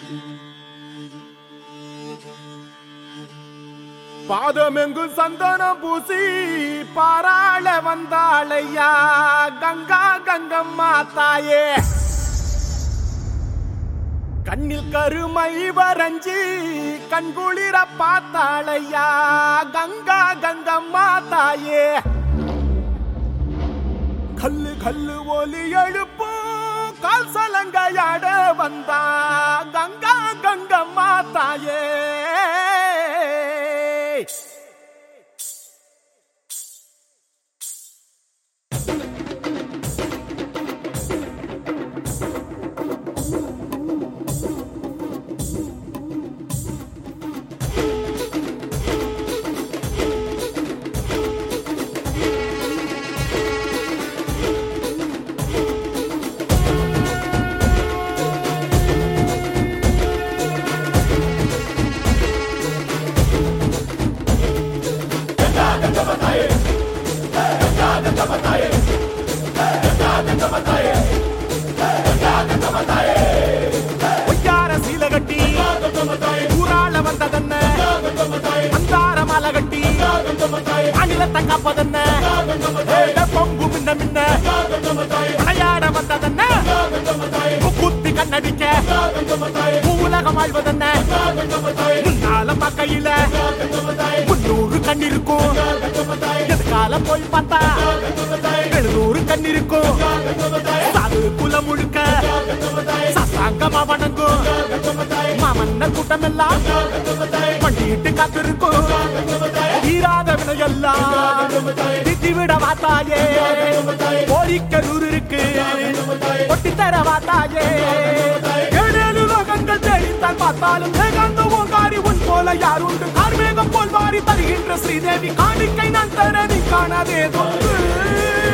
பாதமெங்கும் சந்தனம் பூசி பாராள வந்தாளையா கங்கா கங்கம்மா தாயே கண்ணில் கருமை வரைஞ்சி கண்குளிர பார்த்தாளையா கங்கா கங்கம்மா தாயே கல்லு கல்லு ஒலி எழுப்பு கால் சலங்கையாட வந்தா கங்கா கங்கம்மா தாயே ஒய்யார சீல கட்டி ஊராள வந்ததென்ன அந்தார மலை கட்டி அணிலத்தை காப்பதென்ன ஏழ பொங்கு மின்ன மின்ன விளையாட வந்ததென்ன குத்தி கண்ணடிக்க உலகம் ஆழ்வதென்ன முன்னால பக்கையில முன்னூறு கண் இருக்கும் எதுக்கால போய் பார்த்தா எழுநூறு கண் இருக்கும் சாது குலம் முழுக்க சசாங்கமா வணங்கும் மாமன்ன கூட்டம் எல்லாம் பண்டிட்டு காத்திருக்கும் தீராத வினையெல்லாம் திட்டி விட வாத்தாயே கோரிக்கரூர் இருக்கு ஒட்டி தர வாத்தாயே ஏழேழு லோகங்கள் தேடித்தான் பார்த்தாலும் ஏகாந்த ஓங்காரி உன் போல யாருண்டு கார்மேகம் போல் வாரி தருகின்ற ஸ்ரீதேவி காணிக்கை நான் தர நீ காணாதே தொன்று